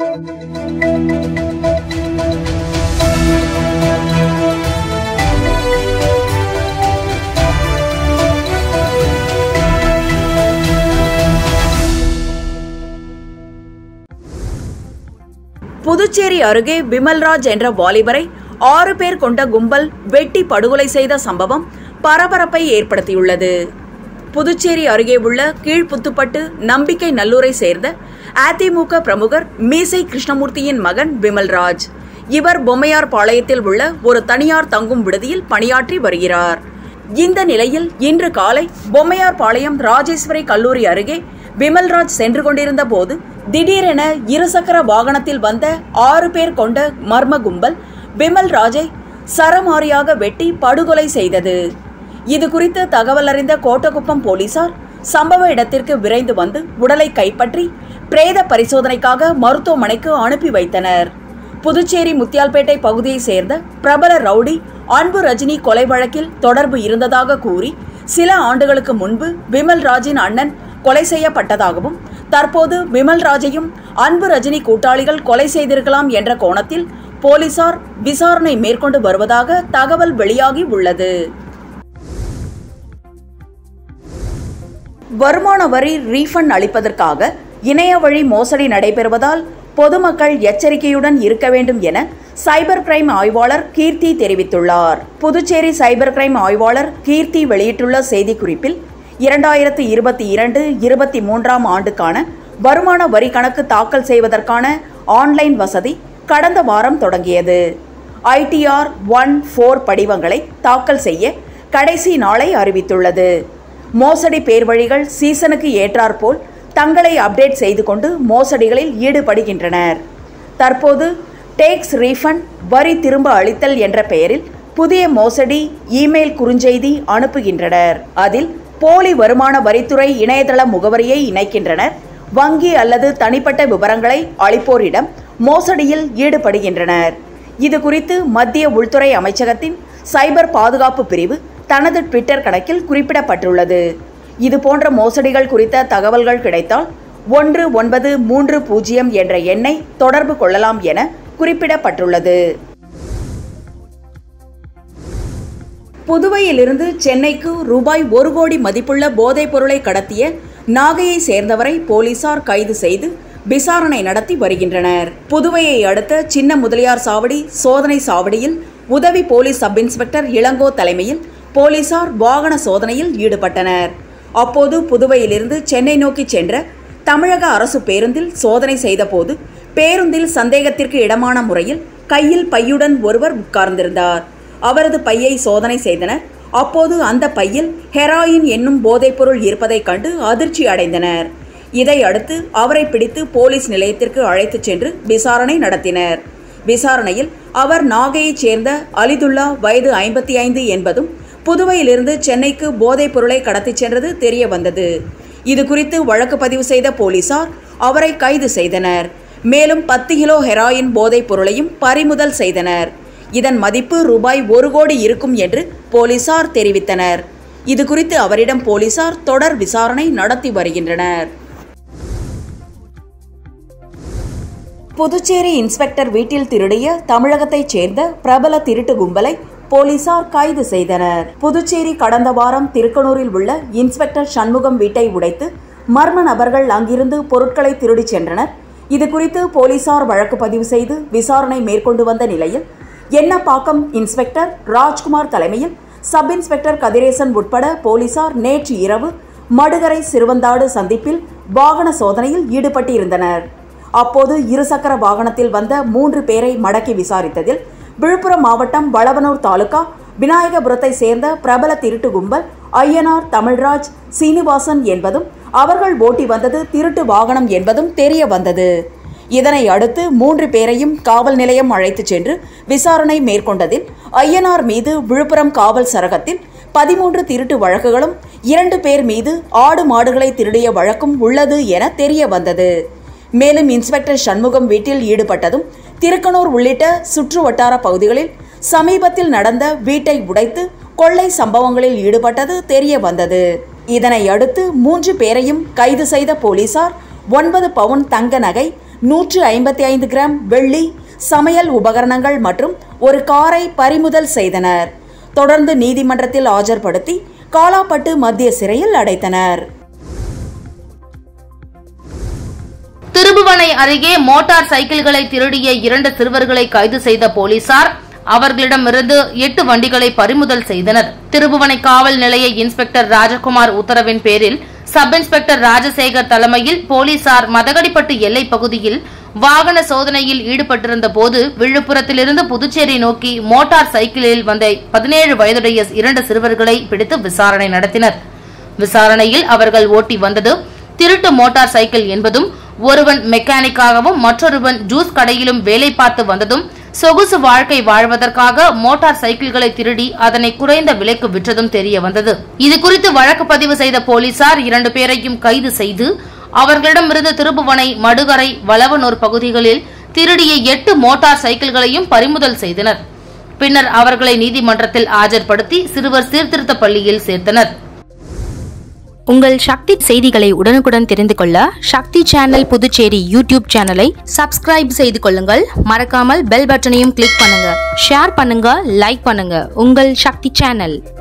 புதுச்சேரி அருகே விமல்ராஜ் என்ற வாலிபரை ஆறு பேர் கொண்ட கும்பல் வெட்டி படுகொலை செய்த சம்பவம் பரபரப்பை ஏற்படுத்தியுள்ளது புதுச்சேரி அருகே உள்ள கீழ்புத்துப்பட்டு நம்பிக்கை நல்லூரை சேர்ந்த அதிமுக பிரமுகர் மீசை கிருஷ்ணமூர்த்தியின் மகன் விமல்ராஜ் இவர் பொம்மையார் பாளையத்தில் உள்ள ஒரு தனியார் தங்கும் விடுதியில் பணியாற்றி வருகிறார் இந்த நிலையில் இன்று காலை பொம்மையார் பாளையம் ராஜேஸ்வரி கல்லூரி அருகே விமல்ராஜ் சென்று கொண்டிருந்த போது திடீரென இருசக்கர வாகனத்தில் வந்த ஆறு பேர் கொண்ட மர்ம கும்பல் விமல்ராஜை சரமாரியாக வெட்டி படுகொலை செய்தது இது குறித்து தகவல் அறிந்த கோட்டகுப்பம் போலீசார் சம்பவ இடத்திற்கு விரைந்து வந்து உடலை கைப்பற்றி பிரேத பரிசோதனைக்காக மருத்துவமனைக்கு அனுப்பி வைத்தனர் புதுச்சேரி முத்தியால்பேட்டை பகுதியைச் சேர்ந்த பிரபல ரவுடி அன்பு ரஜினி கொலை வழக்கில் தொடர்பு இருந்ததாக கூறி சில ஆண்டுகளுக்கு முன்பு விமல் ராஜின் அண்ணன் கொலை செய்யப்பட்டதாகவும் தற்போது விமல் ராஜையும் அன்பு ரஜினி கூட்டாளிகள் கொலை செய்திருக்கலாம் என்ற கோணத்தில் போலீசார் விசாரணை மேற்கொண்டு வருவதாக தகவல் வெளியாகி உள்ளது வருமான வரி ரீஃபண்ட் அளிப்பதற்காக இணைய வழி மோசடி நடைபெறுவதால் பொதுமக்கள் எச்சரிக்கையுடன் இருக்க வேண்டும் என சைபர் கிரைம் ஆய்வாளர் கீர்த்தி தெரிவித்துள்ளார் புதுச்சேரி சைபர் கிரைம் ஆய்வாளர் கீர்த்தி வெளியிட்டுள்ள செய்திக்குறிப்பில் இரண்டாயிரத்து இருபத்தி இரண்டு இருபத்தி மூன்றாம் ஆண்டுக்கான வருமான வரி கணக்கு தாக்கல் செய்வதற்கான ஆன்லைன் வசதி கடந்த வாரம் தொடங்கியது ஐடிஆர் ஒன் ஃபோர் படிவங்களை தாக்கல் செய்ய கடைசி நாளை அறிவித்துள்ளது மோசடி பேர்வழிகள் சீசனுக்கு ஏற்றாற்போல் தங்களை அப்டேட் செய்து கொண்டு மோசடிகளில் ஈடுபடுகின்றனர் தற்போது டேக்ஸ் ரீஃபண்ட் வரி திரும்ப அளித்தல் என்ற பெயரில் புதிய மோசடி இமெயில் குறுஞ்செய்தி அனுப்புகின்றனர் அதில் போலி வருமான வரித்துறை இணையதள முகவரியை இணைக்கின்றனர் வங்கி அல்லது தனிப்பட்ட விவரங்களை அளிப்போரிடம் மோசடியில் ஈடுபடுகின்றனர் இது குறித்து மத்திய உள்துறை அமைச்சகத்தின் சைபர் பாதுகாப்பு பிரிவு தனது ட்விட்டர் கணக்கில் குறிப்பிடப்பட்டுள்ளது இது போன்ற மோசடிகள் குறித்த தகவல்கள் கிடைத்தால் ஒன்று ஒன்பது மூன்று பூஜ்ஜியம் என்ற எண்ணை தொடர்பு கொள்ளலாம் என குறிப்பிடப்பட்டுள்ளது புதுவையிலிருந்து சென்னைக்கு ரூபாய் ஒரு கோடி மதிப்புள்ள போதைப் பொருளை கடத்திய நாகையை சேர்ந்தவரை போலீசார் கைது செய்து விசாரணை நடத்தி வருகின்றனர் புதுவையை அடுத்த சின்ன முதலியார் சாவடி சோதனை சாவடியில் உதவி போலீஸ் சப் இன்ஸ்பெக்டர் இளங்கோ தலைமையில் போலீசார் வாகன சோதனையில் ஈடுபட்டனர் அப்போது புதுவையிலிருந்து சென்னை நோக்கி சென்ற தமிழக அரசு பேருந்தில் சோதனை செய்தபோது பேருந்தில் சந்தேகத்திற்கு இடமான முறையில் கையில் பையுடன் ஒருவர் உட்கார்ந்திருந்தார் அவரது பையை சோதனை செய்தனர் அப்போது அந்த பையில் ஹெராயின் என்னும் போதைப்பொருள் இருப்பதைக் கண்டு அதிர்ச்சி அடைந்தனர் இதை அடுத்து அவரை பிடித்து போலீஸ் நிலையத்திற்கு அழைத்துச் சென்று விசாரணை நடத்தினர் விசாரணையில் அவர் நாகையைச் சேர்ந்த அலிதுல்லா வயது ஐம்பத்தி ஐந்து என்பதும் புதுவையிலிருந்து சென்னைக்கு போதைப் பொருளை கடத்திச் சென்றது தெரிய வந்தது இது குறித்து வழக்கு பதிவு செய்த போலீசார் அவரை கைது செய்தனர் மேலும் பத்து கிலோ ஹெராயின் போதைப் பொருளையும் பறிமுதல் செய்தனர் இதன் மதிப்பு ரூபாய் ஒரு கோடி இருக்கும் என்று போலீசார் தெரிவித்தனர் இது குறித்து அவரிடம் போலீசார் தொடர் விசாரணை நடத்தி வருகின்றனர் புதுச்சேரி இன்ஸ்பெக்டர் வீட்டில் திருடிய தமிழகத்தைச் சேர்ந்த பிரபல திருட்டு கும்பலை போலீசார் கைது செய்தனர் புதுச்சேரி கடந்த வாரம் திருக்கனூரில் உள்ள இன்ஸ்பெக்டர் சண்முகம் வீட்டை உடைத்து மர்ம நபர்கள் அங்கிருந்து பொருட்களை திருடிச் சென்றனர் இது குறித்து போலீசார் வழக்கு பதிவு செய்து விசாரணை மேற்கொண்டு வந்த நிலையில் எண்ணப்பாக்கம் இன்ஸ்பெக்டர் ராஜ்குமார் தலைமையில் சப் இன்ஸ்பெக்டர் கதிரேசன் உட்பட போலீசார் நேற்று இரவு மடுகரை சிறுவந்தாடு சந்திப்பில் வாகன சோதனையில் ஈடுபட்டிருந்தனர் அப்போது இருசக்கர வாகனத்தில் வந்த மூன்று பேரை மடக்கி விசாரித்ததில் விழுப்புரம் மாவட்டம் வளவனூர் தாலுகா விநாயகபுரத்தை சேர்ந்த பிரபல திருட்டு கும்பல் ஐயனார் தமிழ்ராஜ் சீனிவாசன் என்பதும் அவர்கள் ஓட்டி வந்தது திருட்டு வாகனம் என்பதும் தெரிய வந்தது இதனை அடுத்து மூன்று பேரையும் காவல் நிலையம் அழைத்துச் சென்று விசாரணை மேற்கொண்டதில் ஐயனார் மீது விழுப்புரம் காவல் சரகத்தில் பதிமூன்று திருட்டு வழக்குகளும் இரண்டு பேர் மீது ஆடு மாடுகளை திருடிய வழக்கும் உள்ளது என தெரிய வந்தது மேலும் இன்ஸ்பெக்டர் சண்முகம் வீட்டில் ஈடுபட்டதும் திருக்கனூர் உள்ளிட்ட சுற்று வட்டார பகுதிகளில் சமீபத்தில் நடந்த வீட்டை உடைத்து கொள்ளை சம்பவங்களில் ஈடுபட்டது தெரிய வந்தது இதனை அடுத்து மூன்று பேரையும் கைது செய்த போலீசார் ஒன்பது பவுன் தங்க நகை நூற்று ஐம்பத்தி ஐந்து கிராம் வெள்ளி சமையல் உபகரணங்கள் மற்றும் ஒரு காரை பறிமுதல் செய்தனர் தொடர்ந்து நீதிமன்றத்தில் ஆஜர்படுத்தி காலாப்பட்டு மத்திய சிறையில் அடைத்தனர் திருபுவனை அருகே மோட்டார் சைக்கிள்களை திருடிய இரண்டு சிறுவர்களை கைது செய்த போலீசார் அவர்களிடமிருந்து எட்டு வண்டிகளை பறிமுதல் செய்தனர் திருபுவனை காவல் நிலைய இன்ஸ்பெக்டர் ராஜகுமார் உத்தரவின் பேரில் சப் இன்ஸ்பெக்டர் ராஜசேகர் தலைமையில் போலீசார் மதகடிப்பட்டு எல்லைப் பகுதியில் வாகன சோதனையில் ஈடுபட்டிருந்த போது விழுப்புரத்திலிருந்து புதுச்சேரி நோக்கி மோட்டார் சைக்கிளில் வந்த பதினேழு வயதுடைய இரண்டு சிறுவர்களை பிடித்து விசாரணை நடத்தினர் விசாரணையில் அவர்கள் ஓட்டி வந்தது திருட்டு மோட்டார் சைக்கிள் என்பதும் ஒருவன் மெக்கானிக்காகவும் மற்றொருவன் ஜூஸ் கடையிலும் வேலை பார்த்து வந்ததும் சொகுசு வாழ்க்கை வாழ்வதற்காக மோட்டார் சைக்கிள்களை திருடி அதனை குறைந்த விலைக்கு விற்றதும் தெரிய வந்தது இது குறித்து வழக்கு பதிவு செய்த போலீசார் இரண்டு பேரையும் கைது செய்து அவர்களிடமிருந்து திருப்புவனை மடுகரை வளவனூர் பகுதிகளில் திருடிய எட்டு மோட்டார் சைக்கிள்களையும் பறிமுதல் செய்தனர் பின்னர் அவர்களை நீதிமன்றத்தில் ஆஜர்படுத்தி சிறுவர் சீர்திருத்த பள்ளியில் சேர்த்தனர் உங்கள் சக்தி செய்திகளை உடனுக்குடன் தெரிந்து கொள்ள சக்தி சேனல் புதுச்சேரி யூடியூப் சேனலை சப்ஸ்கிரைப் செய்து கொள்ளுங்கள் மறக்காமல் பெல் பட்டனையும் கிளிக் பண்ணுங்க ஷேர் பண்ணுங்க லைக் பண்ணுங்க உங்கள் சக்தி சேனல்